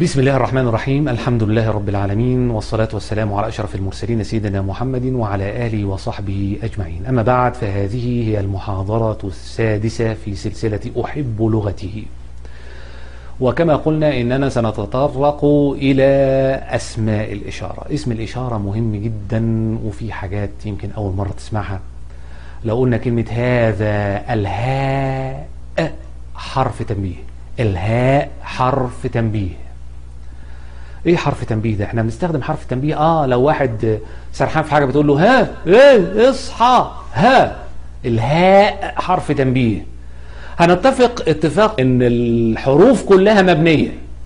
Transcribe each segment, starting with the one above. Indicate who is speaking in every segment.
Speaker 1: بسم الله الرحمن الرحيم الحمد لله رب العالمين والصلاة والسلام على أشرف المرسلين سيدنا محمد وعلى آله وصحبه أجمعين أما بعد فهذه هي المحاضرة السادسة في سلسلة أحب لغته وكما قلنا إننا سنتطرق إلى أسماء الإشارة اسم الإشارة مهم جدا وفي حاجات يمكن أول مرة تسمعها لو قلنا كلمة هذا الهاء حرف تنبيه الهاء حرف تنبيه ايه حرف تنبيه ده احنا بنستخدم حرف تنبيه اه لو واحد سرحان في حاجه بتقول له ها ايه اصحى ها الهاء حرف تنبيه هنتفق اتفاق ان الحروف كلها مبنيه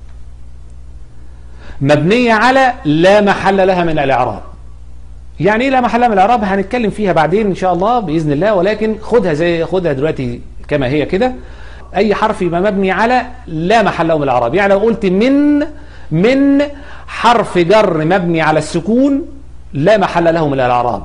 Speaker 1: مبنيه على لا محل لها من الاعراب يعني ايه لا محل لها من الاعراب هنتكلم فيها بعدين ان شاء الله باذن الله ولكن خدها زي خدها دلوقتي كما هي كده اي حرف يبقى مبني على لا محل له من الاعراب يعني لو قلت من من حرف جر مبني على السكون لا محل له من الاعراب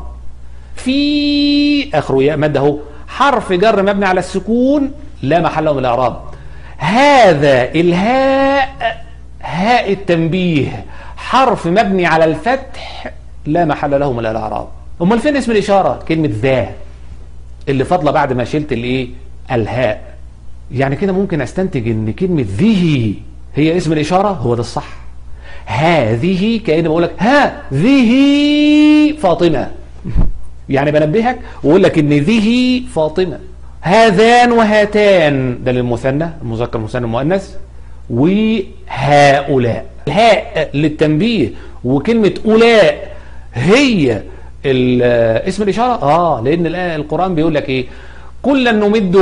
Speaker 1: في اخره ياء مد اهو حرف جر مبني على السكون لا محل له من الاعراب هذا الهاء هاء التنبيه حرف مبني على الفتح لا محل له من الاعراب امال فين اسم الاشاره كلمه ذا اللي فاضله بعد ما شلت الايه الهاء يعني كده ممكن استنتج ان كلمه ذه هي اسم الإشارة هو ده الصح هذه كأني بقول لك هذه فاطمة يعني بنبهك وأقول لك إن ذه فاطمة هذان وهاتان ده للمثنى المذكر المثنى المؤنث وهؤلاء الهاء للتنبيه وكلمة أولاء هي اسم الإشارة آه لأن القرآن بيقول لك إيه كلا نمد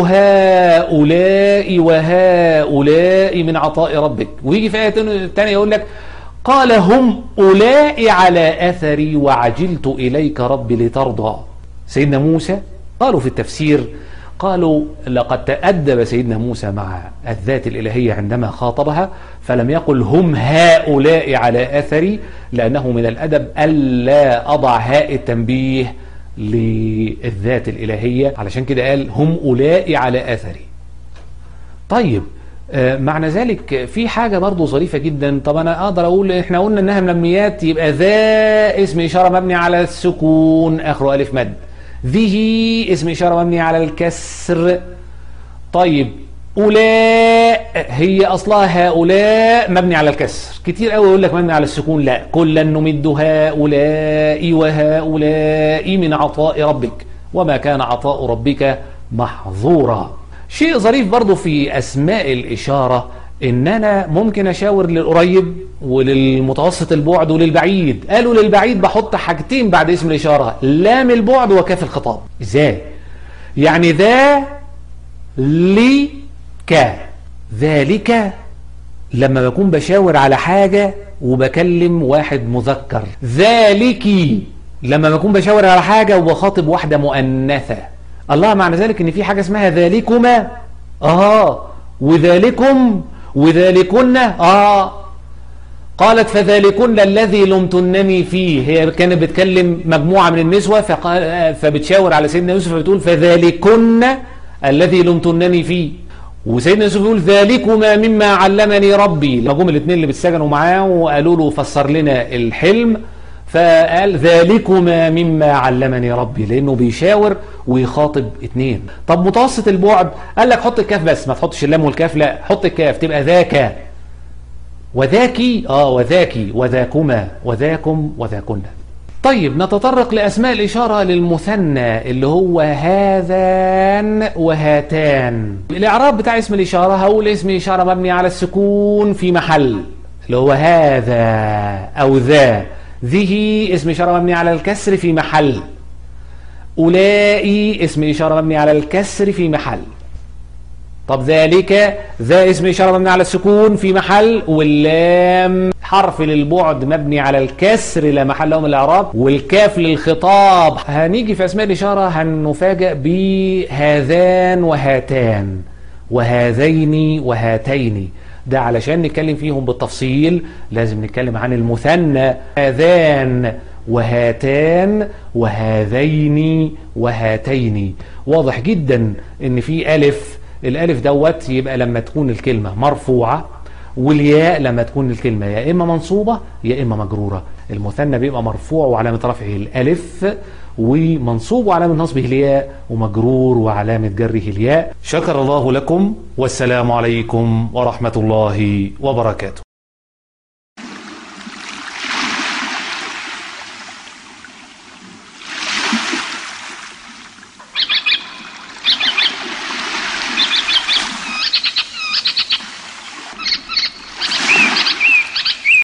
Speaker 1: هؤلاء وهؤلاء من عطاء ربك ويجي في آية تانية يقول لك قال هم أولاء على أثري وعجلت إليك رب لترضى سيدنا موسى قالوا في التفسير قالوا لقد تأدب سيدنا موسى مع الذات الإلهية عندما خاطبها فلم يقل هم هؤلاء على أثري لأنه من الأدب ألا أضع هاء التنبيه للذات الإلهية علشان كده قال هم أولئي على أثري طيب آه معنى ذلك في حاجة برضو ظريفة جدا طب أنا أقدر أقول إحنا قلنا إنها ملميات يبقى ذا اسم إشارة مبني على السكون آخره ألف مد ذه اسم إشارة مبني على الكسر طيب أولاء هي أصلها هؤلاء مبني على الكسر كتير قوي يقول لك مبني على السكون لا كلا نمد هؤلاء وهؤلاء من عطاء ربك وما كان عطاء ربك محظورا شيء ظريف برضو في أسماء الإشارة إن أنا ممكن أشاور للقريب وللمتوسط البعد وللبعيد قالوا للبعيد بحط حاجتين بعد اسم الإشارة لام البعد وكاف الخطاب إزاي يعني ذا لي ك ذلك لما بكون بشاور على حاجة وبكلم واحد مذكر ذلك لما بكون بشاور على حاجة وبخاطب واحدة مؤنثة الله معنى ذلك ان في حاجة اسمها ذلكما اه وذلكم وذلكن اه قالت فذلكن الذي لمتنني فيه هي كانت بتكلم مجموعة من النسوة فقال فبتشاور على سيدنا يوسف فبتقول فذلكن الذي لمتنني فيه وسيدنا يوسف يقول ذلكما مما علمني ربي لما جم الاثنين اللي بيتسجنوا معاه وقالوا له فسر لنا الحلم فقال ذلكما مما علمني ربي لانه بيشاور ويخاطب اثنين طب متوسط البعد قال لك حط الكاف بس ما تحطش اللام والكاف لا حط الكاف تبقى ذاك وذاكي اه وذاكي وذاكما وذاكم وذاكن طيب نتطرق لأسماء الإشارة للمثنى اللي هو هذان وهاتان الإعراب بتاع اسم الإشارة هقول اسم إشارة مبني على السكون في محل اللي هو هذا أو ذا ذه اسم إشارة مبني على الكسر في محل أولئي اسم إشارة مبني على الكسر في محل طب ذلك ذا اسم إشارة مبني على السكون في محل واللام حرف للبعد مبني على الكسر لا محل له من الإعراب والكاف للخطاب هنيجي في أسماء الإشارة هنفاجأ بهذان وهاتان وهذين وهاتين ده علشان نتكلم فيهم بالتفصيل لازم نتكلم عن المثنى هذان وهاتان وهذين وهاتين واضح جدا ان في ألف الألف دوت يبقى لما تكون الكلمة مرفوعة والياء لما تكون الكلمة يا إما منصوبة يا إما مجرورة المثنى بيبقى مرفوع وعلامة رفعه الألف ومنصوب وعلامة نصبه الياء ومجرور وعلامة جره الياء شكر الله لكم والسلام عليكم ورحمة الله وبركاته